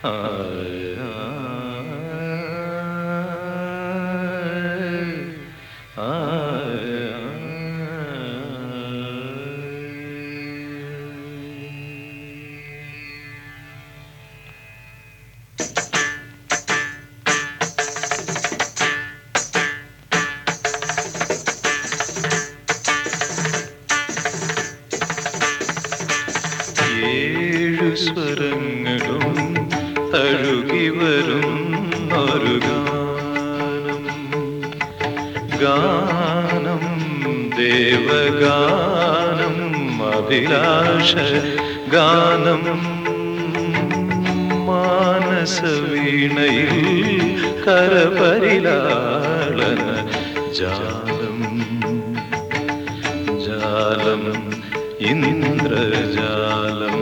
ഏഴു സ്വരങ്ങളും തഴുകി വരും ഒരു ഗാനം ഗാനം ദേവഗാനം അഭിലാഷ ഗാനം മാനസവീണയിൽ കരപരിലാളന ജാലം ജാലം ഇന്ദ്രജാലം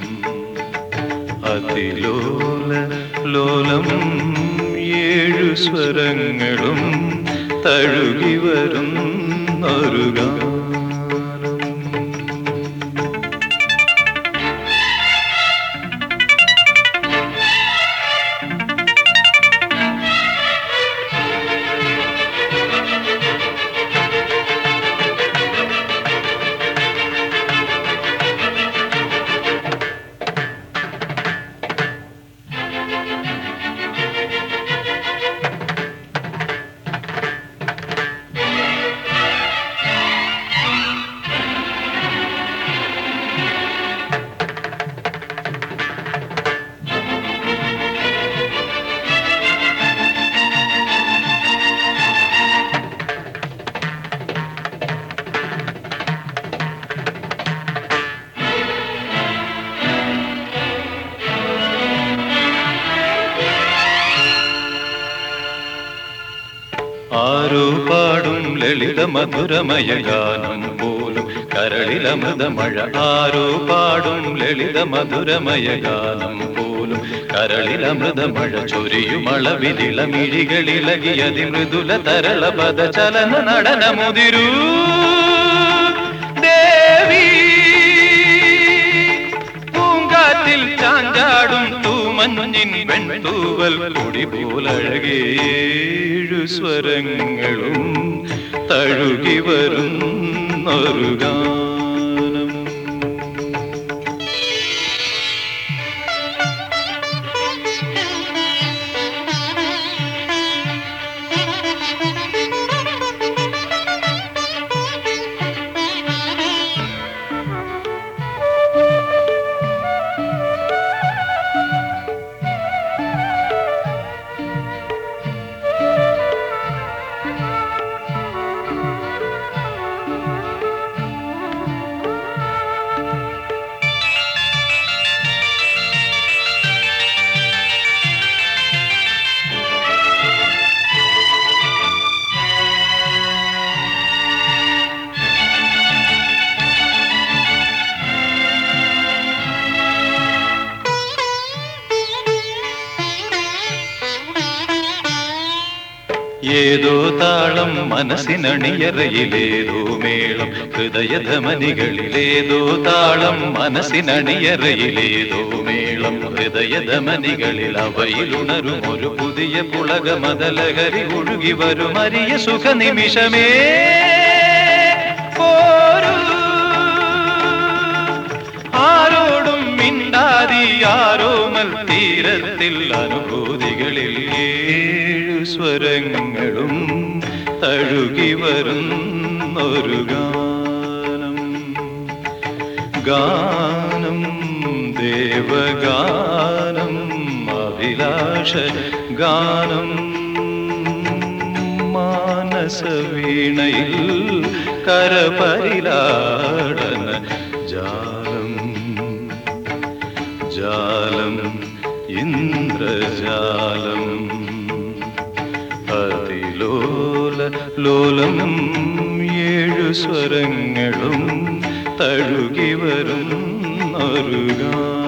അതിലോല ലോലം ഏഴു സ്വരങ്ങളും തഴുകി വരുന്നൊരു ഗാനം ആരോ പാടും ലളിത മധുരമയ ഗാനം പോലും കരളിലമൃത മഴ ആരോ പാടും ലളിത മധുരമയ ഗാനം പോലും കരളിലമൃത മഴ ചൊരിയുമളവിലിളമിഴികളിലകിയതി മൃദുല തരള പദ ചലന നടന മുതിരൂ ദേവി പൂങ്കാറ്റിൽ ചാഞ്ചാടും തൂമഞ്ഞിൻ വെൺതൂവൽ കൊടി പോലഴകേഴു സ്വരങ്ങളും തഴുകി വരുന്നൊരു ഗാനം ഏതോ താളം മനസ്സിനണിയറയിലേതോ മേളം ഹൃദയധമനികളിലേതോ താളം മനസ്സിനണിയറയിലേതോ മേളം ഹൃദയധമനികളിൽ അവയിലുണരും ഒരു പുതിയ പുളക മതലഹരി ഒഴുകി വരും അരിയ സുഖ നിമിഷമേ പോരൂ ആരോടും മിണ്ടാതി ആരോമൽ തീരത്തിൽ അനുഭൂതികളിൽ ഏഴു സ്വരങ്ങളും തഴുകി വരുന്നൊരു ഗാനം ഗാനം ദേവഗാനം അഭിലാഷ ഗാനം മാനസവീണയിൽ കരപരിലാടന ജാലം ജാലം ഇന്ദ്രജാലം അതിലോല ലോലം ഏഴു സ്വരങ്ങളും തഴുകി വരുന്നൊരു ഗാനം